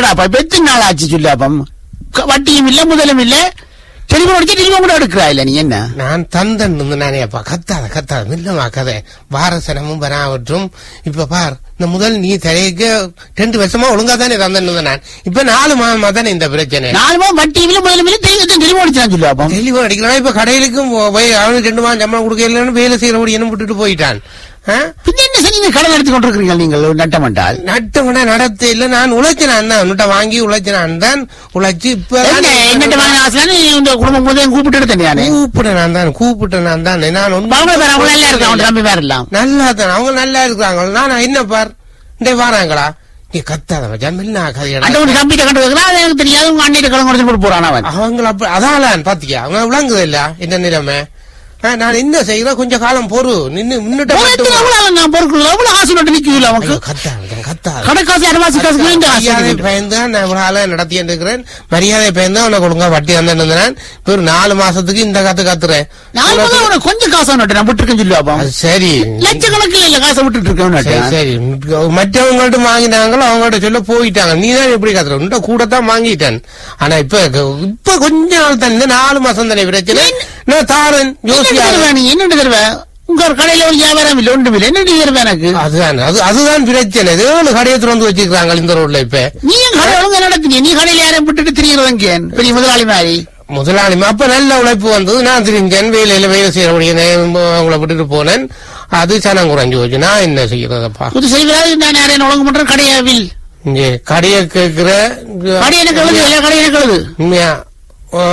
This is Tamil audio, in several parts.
என்னடாப்பா இப்ப எத்தனை நாள் ஆச்சு சொல்லாப்பம் க- வட்டியும் இல்ல முதலும் இல்ல டெலிபோன் அடிச்சு டெலிபோன் கூட எடுக்கிறா இல்ல நீ என்ன நான் தந்தன் நானே அப்பா கத்தாத கத்தாத மில்லமா கதை வாரசனமும் வராவற்றும் இப்ப பார் இந்த முதல் நீ தலைக்கு ரெண்டு வருஷமா ஒழுங்கா தானே தந்தன் நான் இப்ப நாலு மாதமா தானே இந்த பிரச்சனை நாலு மாதம் வட்டியும் இல்ல முதலும் இல்ல தெரியும் டெலிபோன் அடிச்சான் சொல்லாப்பம் தெளிவா அடிக்கலாம் இப்ப கடையிலுக்கும் போய் அவனுக்கு ரெண்டு மாதம் சம்பளம் கொடுக்கலன்னு வேலை செய்யற முடியும் விட்டுட்டு போயிட்டான் ஆ? பின்ன என்ன சரி நீங்க கடன் நடத்தி கொண்டிருக்கிறீங்க நீங்கள் நட்டமண்டால் நட்டவன நடத்த இல்ல நான் உழைச்சினான் தான் உன்கிட்ட வாங்கி உழைச்சினான் தான் உழைச்சு இப்ப என்ன என்னட்ட வாங்கின ஆசை நீ இந்த குடும்பம் முதல் கூப்பிட்டு எடுத்தேன் நானு கூப்பிட்ட நான் தான் கூப்பிட்ட நான் தான் நான் ஒண்ணும் அவங்க வேற அவங்க நல்லா இருக்கு அவன் தம்பி வேற எல்லாம் நல்லா தான் அவங்க நல்லா இருக்கிறாங்க நான் என்ன பார் இந்த வாராங்களா நீ கத்தாத மச்சான் மில்னா அந்த கதையடா ஒரு தம்பிட்ட கண்டு வைக்கலாம் அது எனக்கு தெரியாது உங்க அண்ணிட்ட கடன் கொடுத்து போட்டு போறான் அவன் அவங்க அப்ப அதான் பாத்தியா அவங்க விளங்குது இல்ல என்ன நிலைமை ஆ, நான் என்ன செய்யறேன் கொஞ்ச காலம் பொறு நின்னு முன்னிட்ட உனக்கு மட்டும் எவ்வளவு நான் பொருட்கள் எவ்வளவு ஆசை நட்டு நிக்கல அவனுக்கு ஐயோ, கத்தாத கத்தாத கடைக்காசு அடவாசி காசு இந்த ஆசை மரியாதை இருக்குது. பயந்து தான் நான் இவ்வளவு நடத்தி இருக்கிறேன் மரியாதை பயந்து உனக்கு ஒழுங்கா வட்டி தந்தேன் இப்ப ஒரு நாலு மாசத்துக்கு இந்த கத்து கத்துறேன் நான் உனக்கு- முதல்ல உனக்கு கொஞ்சம் காசா நட்டு நான் விட்டுருக்கேன் சொல்லுவாப்பா அது சரி லட்சக்கணக்கில் இல்ல காசை விட்டுட்டு இருக்கேன் சரி நட்டு. சரி மற்றவங்கள்ட்ட வாங்கினாங்களோ அவங்கள்ட்ட சொல்ல போயிட்டாங்க நீ தான் எப்படி கத்துற உன்ட்ட கூட தான் வாங்கிட்டேன் ஆனா இப்ப இப்ப கொஞ்ச நாள் தான் இந்த நாலு மாசம் தானே பிரச்சனை நான் தாரன் என்னடி யோசியா தருவ நீ என்னடி தருவ உங்க ஒரு கடையில ஒரு வியாபாரம் இல்ல ஒன்றும் இல்ல என்னடி தருவ எனக்கு அதுதான் அது அதுதான் பிரச்சனை ஏழு கடையை திறந்து வச்சிருக்காங்க இந்த ரோட்ல இப்ப நீ என் கடை ஒழுங்கா நடத்துங்க நீ கடையில யாரையும் விட்டுட்டு திரியறவங்க பெரிய முதலாளி மாதிரி முதலாளி அப்ப நல்ல உழைப்பு வந்தது நான் தெரிஞ்சேன் வேலையில வேலை செய்ய முடியும் அவங்கள விட்டுட்டு போனேன் அது சனம் குறைஞ்சு போச்சு நான் என்ன செய்யறதப்பா புது செய்வராது நான் யாரையும் ஒழுங்கு பண்றேன் கடையாவில் இங்க கடையை கேட்கிற கடை எனக்கு எழுது எல்லா கடை எனக்கு எழுது உண்மையா ஆ,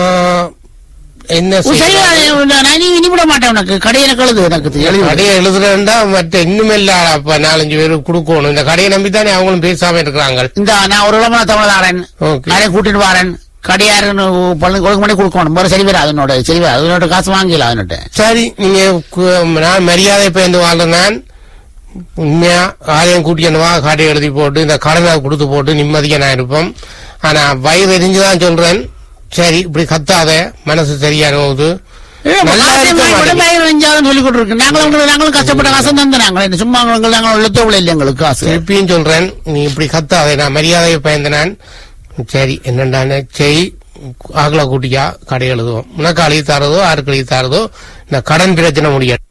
என்ன உன் செய்ய செய்வா நான் நீ இனி விட மாட்டேன் உனக்கு கடை எனக்கு எழுது எனக்கு எழுதி விடு. கடையை எழுதுறேன்டா மற்ற இன்னும் இல்ல அப்ப நாலஞ்சு பேரு கொடுக்கணும் இந்த கடையை நம்பி தானே அவங்களும் பேசாம இருக்கிறாங்க இந்த நான் ஒரு இளமன தமிழாரன் ஓகே யாரையும் கூட்டிட்டு வாரன் கடையாருன்னு பள்ளி ஒழுங்கு பண்ணி கொடுக்கணும் வேற சரி வராது அதனோட சரி வராது அதனோட காசு வாங்கல அதனோட சரி நீங்க கு- நான் மரியாதை பயந்து வாழ்றேன் நான் உண்மையா ஆலயம் கூட்டியனுவா காட்டை எழுதி போட்டு இந்த கடனை கொடுத்து போட்டு நிம்மதியா நான் இருப்போம் ஆனா வயது எரிஞ்சுதான் சொல்றேன் சரி இப்படி கத்தாத மனசு சரியா போகுது நல்லா இருக்க மாட்டேங்குது. சொல்லி கொடுத்துருக்கு நாங்களும் உங்களுக்கு- நாங்களும் கஷ்டப்பட்ட காசு தந்து நாங்கள் என்ன சும்மா உங்களுக்கு நாங்கள் உள்ளத்தோட இல்லை எங்களுக்கு காசு திருப்பியும் சொல்றேன் நீ இப்படி கத்தாத நான் மரியாதையை பயந்து நான் சரி என்னண்டான செய் ஆகல கூட்டியா கடை எழுதுவோம் உனக்கு அழுகி தாரதோ ஆருக்கு அழுகி தாரதோ இந்த கடன் பிரச்சனை முடியாது